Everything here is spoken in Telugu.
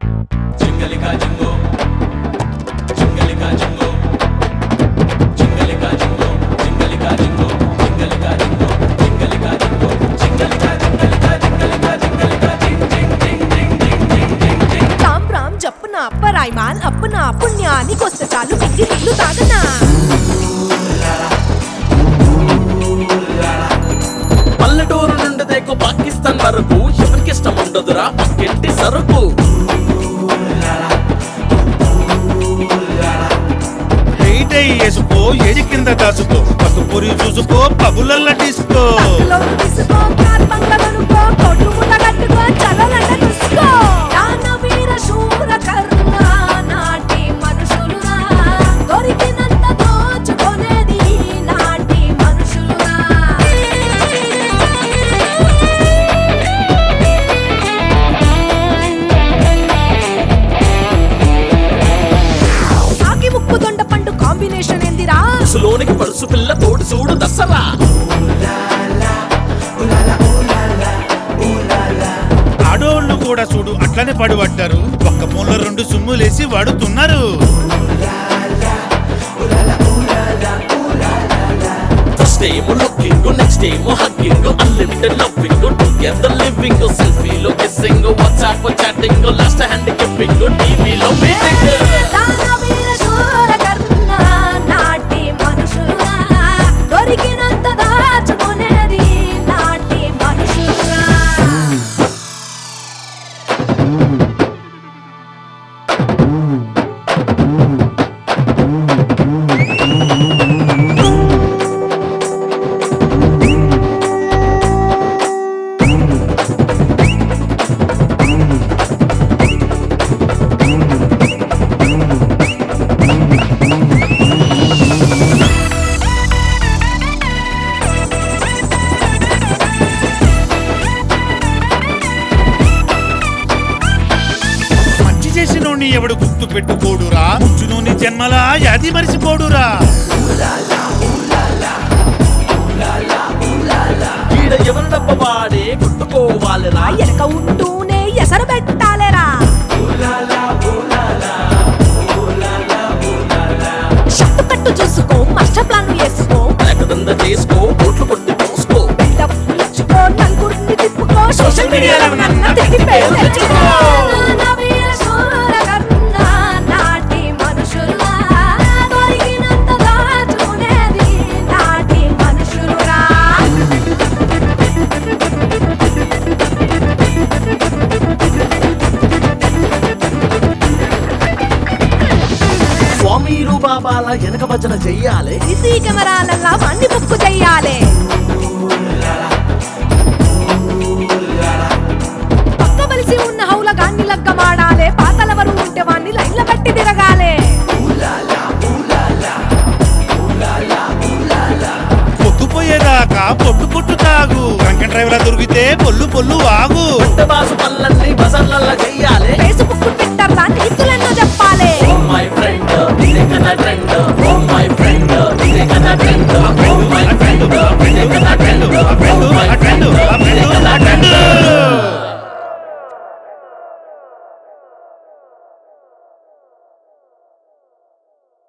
జింగలికా జింగో జింగలికా జింగో జింగలికా జింగో జింగలికా జింగో జింగలికా జింగో జింగలికా జింగో జింగలికా జింగలికా జింగలికా జింగలికా జింగ్ జింగ్ జింగ్ జింగ్ జింగ్ జింగ్ జింగ్ జింగ్ రామ్ రామ్ జప్పున అప్పరాయ్ మాల్ అప్పున పుణ్యానికొస్తే చాలు మింగి నీళ్లు తాగనా పల్లెటూరు నుండి దేకు పాకిస్తాన్ వరకు ఎవరికి ఇష్టం ఉండదురా పక్కింటి సరుకు హెయిట్ అయ్యి వేసుకో ఏది కింద దాసుకో పక్క పొరి చూసుకో పగులల్ల డిస్కో లోను తీసుకో కార్ బంగ్లా కొనుక్కో కోట్లు ముట్ట కట్టుకో చలోలంటే చూసుకో దానవీర శూర కర్ణ నాటి మనుషులురా దొరికినంత దోచుకునేది నాటి మనుషులురా ఆకి ముక్కు దొండ పండు కాంబినేషన్ ఏందిరా సులోనికి పడుసు పిల్ల తోడు చూడు దసరా ఆడోళ్ళు కూడా చూడు అట్లనే పడిపడ్డారు ఒక్క మూల రెండు సుమ్ములేసి వాడుతున్నారు ఫస్ట్ ఏమో లుకింగ్ నెక్స్ట్ ఏమో hugging unlimited loving together living సెల్ఫీలో kissing WhatsApp chatting last hand keeping టీవీలో మీటింగ్ దానవీర శూర కర్ణ నాటి మనుషులురా దొరికినంత దాచుకునేది నాటి మనుషులురా మంచి చేసినోడిని ఎవడు గుర్తు పెట్టుకోడురా ముంచునోని జన్మలా యాది మరిచిపోడురా ఈడ ఎవరి డబ్బ వాడే కొట్టుకోవాలిరా ఎనక ఉంటూనే ఎసరు పెట్టాలేరా షట్టు కట్టు చూసుకో మాస్టర్ ప్లాన్ వేసుకో లేకదంద చేసుకో ఓట్లు కొట్టి పోసుకో డబ్బు ఇచ్చుకో నలుగురిని తిప్పుకో సోషల్ మీడియాలో నన్న తిట్టి పేరు తెచ్చుకో దానవీర శూర కర్ణ నాటి మనుషులురా దొరికినంత దాచుకునేది నాటి మనుషులురా స్వామీలు బాబాల వెనక భజన చెయ్యాలి సీసీ కెమెరాలల్లా వాణ్ణి బుక్కు చెయ్యాలి పక్కవలసి ఉన్న హౌల గాన్ని లగ్గమాడాలే పాతలవరు ఉంటే వాణ్ణి లైన్ల బట్టి తిరగాలే పొద్దుపోయేదాకా పొట్టు పొట్టు తాగు డ్రంక్ అండ్ డ్రైవర్ దొరికితే పొల్లు పొల్లు ఆగు బాసు పనులన్నీ బజర్లల్లా చెయ్యాలి ఫేస్బుక్ ట్విట్టర్ లా నీతులెన్నో చెప్పాలి oh my friend trend oh my friend